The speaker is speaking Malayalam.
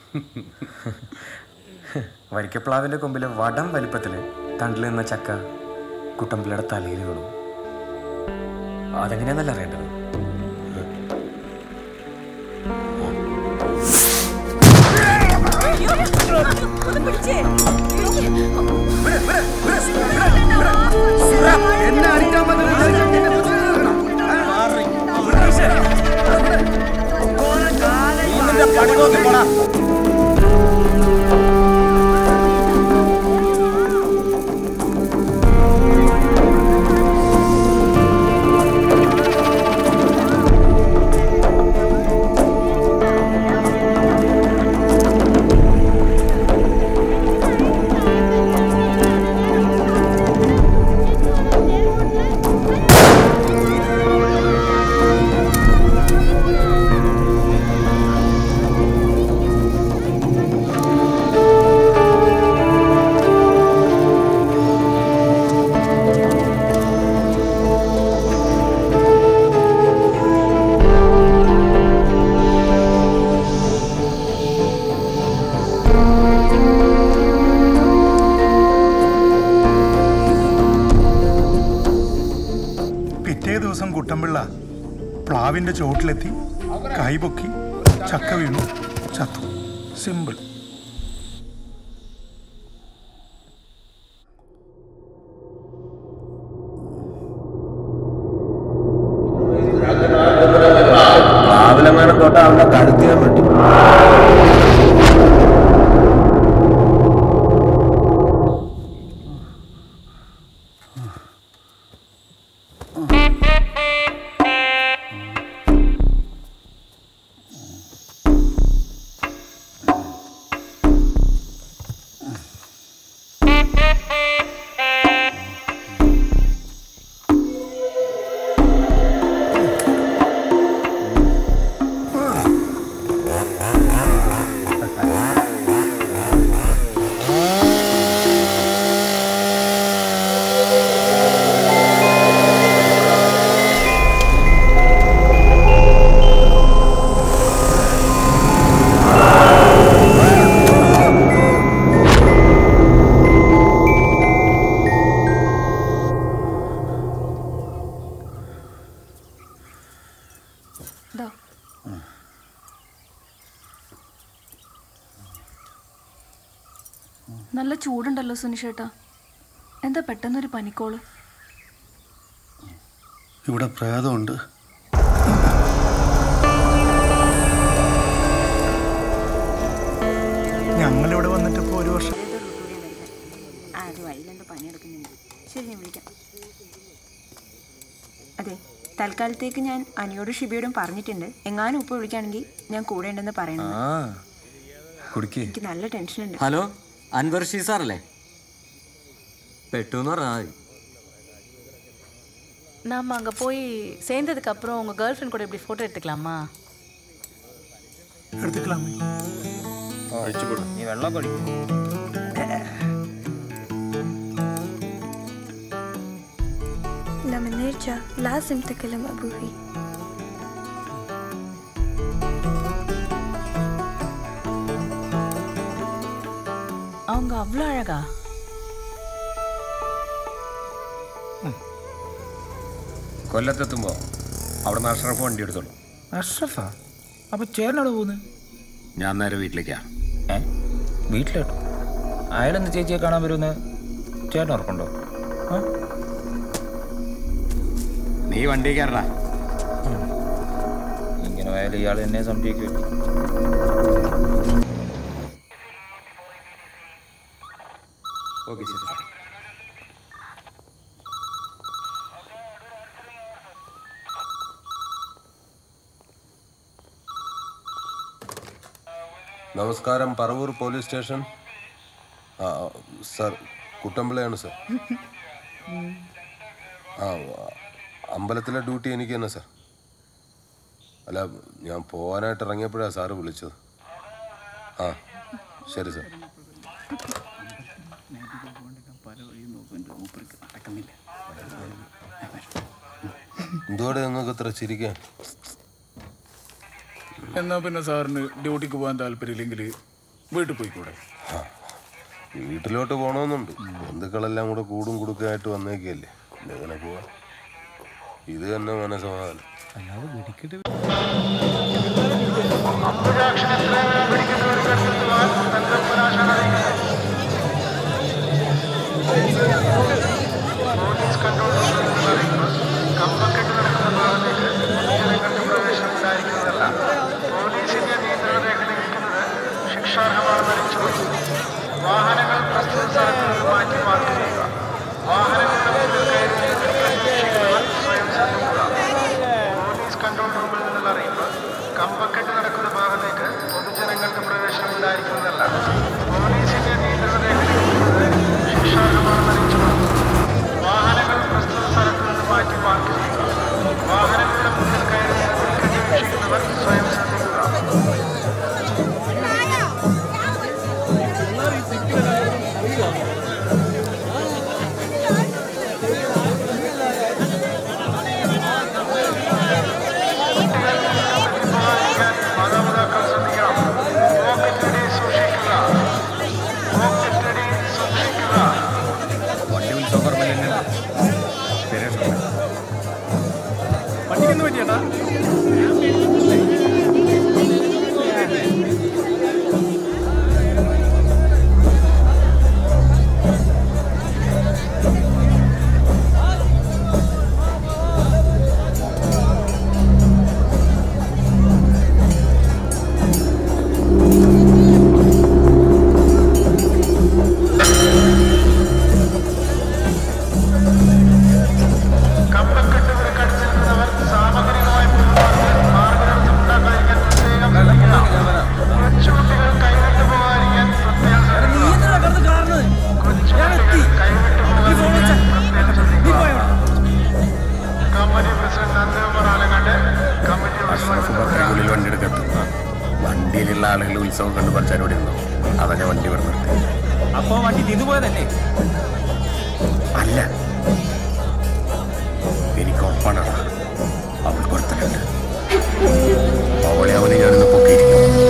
വരിക്കപ്ലാവിൻ്റെ കൊമ്പിലെ വടം വലിപ്പത്തിൽ തണ്ടിൽ നിന്ന ചക്ക കുട്ടമ്പിള്ളയുടെ തലയിൽ വീണു അതെങ്ങനെയാന്നല്ല അറിയേണ്ടത് പിറ്റേ ദിവസം കുട്ടമ്പിള്ള പ്ലാവിന്റെ ചോട്ടിലെത്തി കൈപൊക്കി ചക്ക വീണു ചത്തു സിമ്പിൾ പ്ലാവിലെങ്ങാനും തൊട്ട അവന്റെ കഴുത്തിയാൻ പറ്റും ദാ. നല്ല ചൂടുണ്ടല്ലോ സുനിഷേട്ടാ എന്താ പെട്ടെന്നൊരു പനിക്കോള് ഇവിടെ പ്രേതമുണ്ട് ഞങ്ങളിവിടെ വന്നിട്ട് ഇപ്പോൾ ഒരു വർഷം ആ അത് വഴിയിലെന്തോ പണിയെടുക്കുന്നുണ്ട് ശരി ഞാൻ വിളിക്കാം അതെ തൽക്കാലത്തേക്ക് ഞാൻ അനിയോടും ഷിബിയോടും പറഞ്ഞിട്ടുണ്ട് എങ്ങാനും ഉപ്പ് വിളിക്കുകയാണെങ്കിൽ ഞാൻ കൂടെ ഉണ്ടെന്ന് പറയണം ആ കുടിക്കേ എനിക്ക് നല്ല ടെൻഷനുണ്ട് ഹലോ അൻവർ ഷീസാറല്ലേ പെട്ടു എന്ന് പറഞ്ഞാൽ മതി நாம் அங்கே போய் சேர்ந்ததுக்கு அப்புறம் உங்கள் கேர்ள் ஃப்ரெண்ட் கூட இப்படி ஃபோட்டோ எடுத்துக்கலாமா എടുത്തുക്കളാമേ നീ വെള്ളം കുടിക്കും لما نرجع لازم تكلم أبوي அவங்க அவ்வளோ அழகா കൊല്ലത്തെത്തുമ്പോൾ അവിടെ നിന്ന് അഷ്റഫ് വണ്ടി എടുത്തോളൂ അഷ്റഫാ അപ്പൊ ചേട്ടനോട് പോകുന്നത് ഞാൻ നേരെ വീട്ടിലേക്കാ ഏ വീട്ടിലോട്ടോ അയാളെന്ത് ചേച്ചിയെ കാണാൻ വരുമെന്ന് ചേട്ടൻ ഉറപ്പുണ്ടോ ആ? നീ വണ്ടി കയറടാ ഇങ്ങനെ പോയാൽ ഇയാൾ എന്നെ സംശയിക്കുമല്ലോ ഓക്കെ ശരി നമസ്കാരം പറവൂർ പോലീസ് സ്റ്റേഷൻ ആ സർ കുട്ടമ്പിളയാണ് സർ ആ അമ്പലത്തിലെ ഡ്യൂട്ടി എനിക്ക് തന്നെ സർ അല്ല ഞാൻ പോകാനായിട്ട് ഇറങ്ങിയപ്പോഴാണ് സാറ് വിളിച്ചത് ആ ശരി സർ എന്തുകൊണ്ട് നിങ്ങൾക്ക് ഇത്ര ചിരിക്കാൻ എന്നാ പിന്നെ സാറിന് ഡ്യൂട്ടിക്ക് പോകാൻ താല്പര്യമില്ലെങ്കിൽ വീട്ടിൽ പോയിക്കൂടെ വീട്ടിലോട്ട് പോകണമെന്നുണ്ട് ബന്ധുക്കളെല്ലാം കൂടെ കൂടും കുടുക്കായിട്ട് വന്നേക്കല്ലേ പിന്നെ എങ്ങനെ പോവാ ഇത് തന്നെ മനസ്സമാധാനം അല്ലാതെ വെടിക്കെട്ട് വാഹനങ്ങൾ പ്രസ്തുത സ്ഥലത്ത് മാറ്റി പാർക്ക് ചെയ്യുക വാഹനങ്ങളുടെ മുന്നിൽ കയറി നിൽക്കുന്നവർ സ്വയം ശ്രദ്ധിക്കുക പോലീസ് കൺട്രോൾ റൂമിൽ നിന്നുള്ള അറിയിപ്പ് കമ്പക്കെട്ട് നടക്കുന്ന ഭാഗത്തേക്ക് പൊതുജനങ്ങൾക്ക് പ്രവേശനമുണ്ടായിരിക്കുന്നതല്ല പോലീസിന്റെ നിയന്ത്രണ രേഖയിൽ ശിക്ഷാർഹമാണെന്ന് അറിയിച്ചുകൊണ്ട് വാഹനങ്ങൾ പ്രസ്തുത സ്ഥലത്ത് നിന്ന് മാറ്റി പാർക്ക് ചെയ്യുക വാഹനങ്ങളുടെ മുന്നിൽ കയറി നിൽക്കുന്ന വീക്ഷിക്കുന്നവർ സ്വയം ശ്രദ്ധിക്കുക മാതാപിതാക്കൾ ശ്രദ്ധിക്കണം പോക്കറ്റടി സൂക്ഷിക്കുക പോക്കറ്റടി സൂക്ഷിക്കുക വണ്ടി ഉത്സവപ്പറമ്പിൽ വണ്ടിക്കൊന്നും പറ്റിയേട്ടാ കമ്പക്കെട്ട് വിലക്കടിച്ചു നിൽക്കുന്നവർ സാമഗ്രികളുമായി പോകുന്നവർക്ക് മാർഗനിർദ്ദേശം ഉണ്ടാക്കാതിരിക്കാൻ പ്രത്യേകം ശ്രദ്ധിക്കണം കൊച്ചുകുട്ടികൾ കൈവിട്ടു പോകാതിരിക്കാൻ പ്രത്യേകം ശ്രദ്ധിക്കണം കൊച്ചുകുട്ടികൾ കൈവിട്ടു പോകാതിരിക്കാൻ പ്രത്യേകം ശ്രദ്ധിക്കുക company president Nandakumar Alangat committee ഉള്ളിൽ വണ്ടി എടുക്കട്ടെ വണ്ടിയിലുള്ള ആളുകൾ ഉത്സവം കണ്ട് പറിച്ചാൽ ഇവിടെ ഉണ്ടോ അതാ ഞാൻ വണ്ടി ഇവിടെ നിർത്തി അപ്പോ വണ്ടി തിന്നുപോയതല്ലേ അല്ല